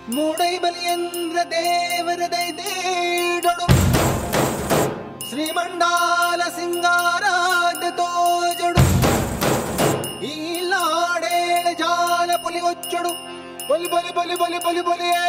ಮೂಡೈ ಬಲಿಯಂದ್ರ ದೇವರ ದೈತೇಡಳು ಶ್ರೀಮಂಡಾಲ ಸಿಂಗಾರಾದ ತೋಜಡು ಈ ಲಾಡೇಳ ಜಾಲ ಪುಲಿ ಒಚ್ಚಡು ಬಲಿ ಬಲಿ ಬಲಿ ಬಲಿ ಬಲಿ ಬಲಿಯೇ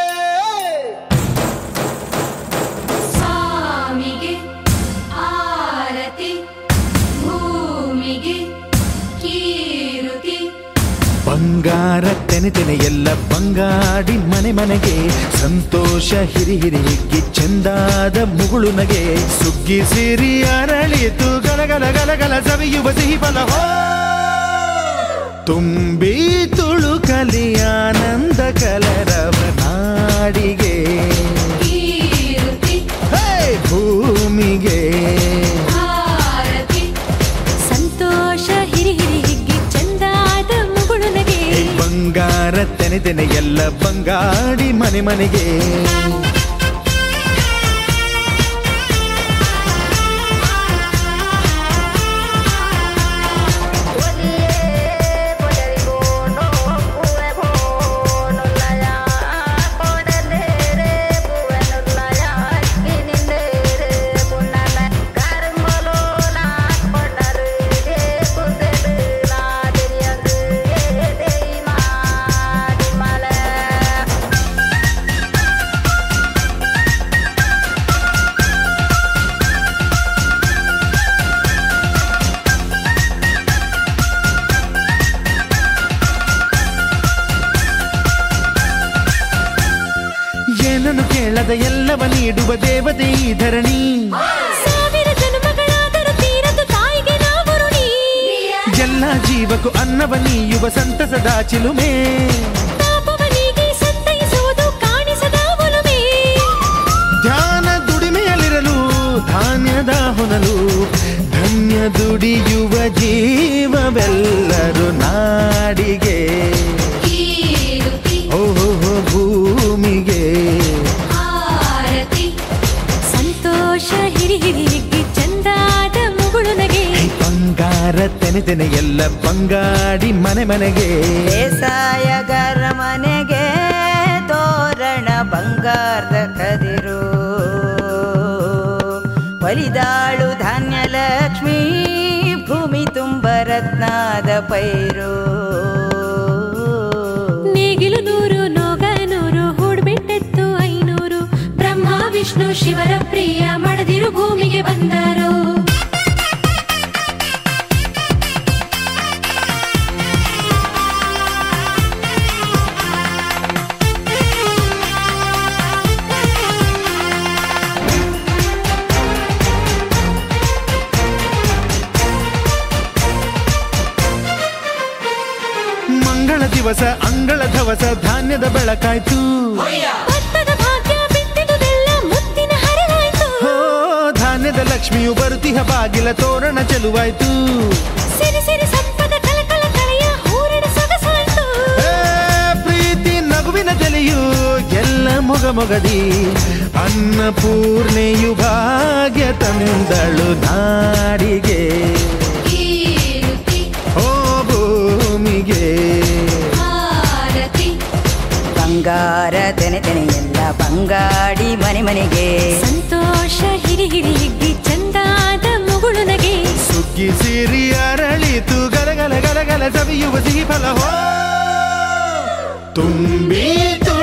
ಸ್ವಾಮಿಗೆ ಆರತಿ ಭೂಮಿಗೆ ಕೀರುತಿ ಬಂಗಾರ ತೆನೆ ತೆನೆ ಎಲ್ಲ ಬಂಗಾಡಿ ಮನೆ ಮನೆಗೆ ಸಂತೋಷ ಹಿರಿ ಹಿರಿ ಹಿಗ್ಗಿ ಚೆಂದಾದ ಮುಗುಳು ನಗೆ ಸುಗ್ಗಿ ಸಿರಿ ಅರಳಿತು ಗಲಗಲ ಗಲಗಲ ಸವಿಯುವ ಸಿಹಿ ಫಲ ಹೋ ತುಂಬಿ ತುಳುಕಲಿ ಆನಂದ ಕಲರವ ನಾಡಿಗೆ ಕೀರುತಿ ಹೇ ಭೂಮಿಗೆ ಆರತಿ ಸಂತೋಷ ಹಿರಿ ಹಿರಿ ಹಿಗ್ಗಿ ಚಂದಾದ ಮುಗುಳು ನಗೆ ಈ ಬಂಗಾರ ತೆನೆ ತೆನೆ ಎಲ್ಲ ಬಂಗಾಡಿ ಮನೆ ಮನೆಗೆ ಏನನ್ನು ಕೇಳದ ಎಲ್ಲವ ನೀಡುವ ದೇವತೆ ಈ ಧರಣಿ ಸಾವಿರ ಜನ್ಮಗಳಾದರೂ ತೀರದು ತಾಯಿಗೆ ನಾವು ಋಣಿ ಎಲ್ಲ ಜೀವಕ್ಕೂ ಅನ್ನವ ನೀಯುವ ಸಂತಸದ ಚಿಲುಮೆ ಪಾಪವನಿಗೆ ಸಂತೈಸುವುದು ಕಾಣಿಸದ ಒಲುಮೆ ಧ್ಯಾನ ದುಡಿಮೆಯಲ್ಲಿರಲು ಧಾನ್ಯದ ಹೊನಲು ಧನ್ಯ ದುಡಿಯುವ ಜೀವವೆಲ್ಲರೂ ನಾಡಿಗೆ ಕೀರುತಿ ಓಹೋ ಭೂಮಿಗೆ ಆರತಿ ಸಂತೋಷ ಹಿರಿ ಹಿರಿ ಹಿಗ್ಗಿ ಚಂದಾದ ಮುಗುಳು ನಗೆ ಈ ಬಂಗಾರ ತೆನೆ ತೆನೆ ಎಲ್ಲ ಬಂಗಾಡಿ ಮನೆ ಮನೆಗೆ ಬೇಸಾಯಗಾರ ಮನೆಗೆ ತೋರಣ ಬಂಗಾರದ ಕದಿರು ಒಲಿದಾಳು ಧಾನ್ಯ ಲಕ್ಷ್ಮೀ ಭೂಮಿ ತುಂಬ ರತ್ನದ ಪೈರು ನೇಗಿಲು ನೂರು ನೋಗ ನೂರು ಹೂಡ್ಬಿಟ್ಟೆತ್ತು ಐನೂರು ಬ್ರಹ್ಮ ವಿಷ್ಣು ಶಿವರ ಪ್ರಿಯ ಮಡದಿರು ಭೂಮಿಗೆ ಬಂದರು ಮಂಗಳ ದಿವಸ ಅಂಗಳ ಧವಸ ಧಾನ್ಯದ ಬೆಳಕಾಯ್ತು ಭತ್ತದ ಭಾಗ್ಯ ಬಿತ್ತಿದುದೆಲ್ಲ ಮುತ್ತಿನ ಹರವಾಯ್ತು ಹೋ ಧಾನ್ಯದ ಲಕ್ಷ್ಮಿಯು ಬರುತಿಹ ಬಾಗಿಲ ತೋರಣ ಚೆಲುವಾಯ್ತು ಸಿರಿ ಸಿರಿ ಸಂಪದ ಕಲಕಲ ಕಳೆಯ ಹೂರಣ ಸೊಗಸಾಯ್ತು ಏ, ಪ್ರೀತಿ ನಗುವಿನ ತಲೆಯು ಎಲ್ಲ ಮೊಗ ಮೊಗದಿ ಅನ್ನಪೂರ್ಣೆಯು ಭಾಗ್ಯ ತಂದಳು ನಾಡಿಗೆ ಕೀರುತಿ ಓ ಭೂಮಿಗೆ ಆರತಿ ಬಂಗಾರ ತೆನೆ ತೆನೆ ಎಲ್ಲ ಬಂಗಾಡಿ ಮನೆ ಮನೆಗೆ ಸಂತೋಷ ಹಿರಿ ಹಿರಿ ಹಿಗ್ಗಿ ಚಂದಾದ ಮುಗುಳು ನಗೆ ಸುಗ್ಗಿ ಸಿರಿ ಅರಳಿತು ಗಲಗಲ ಗಲಗಲ ಸವಿಯುವ ಸಿಹಿ ಫಲ ಹೋ ತುಂಬಿ ತುಳು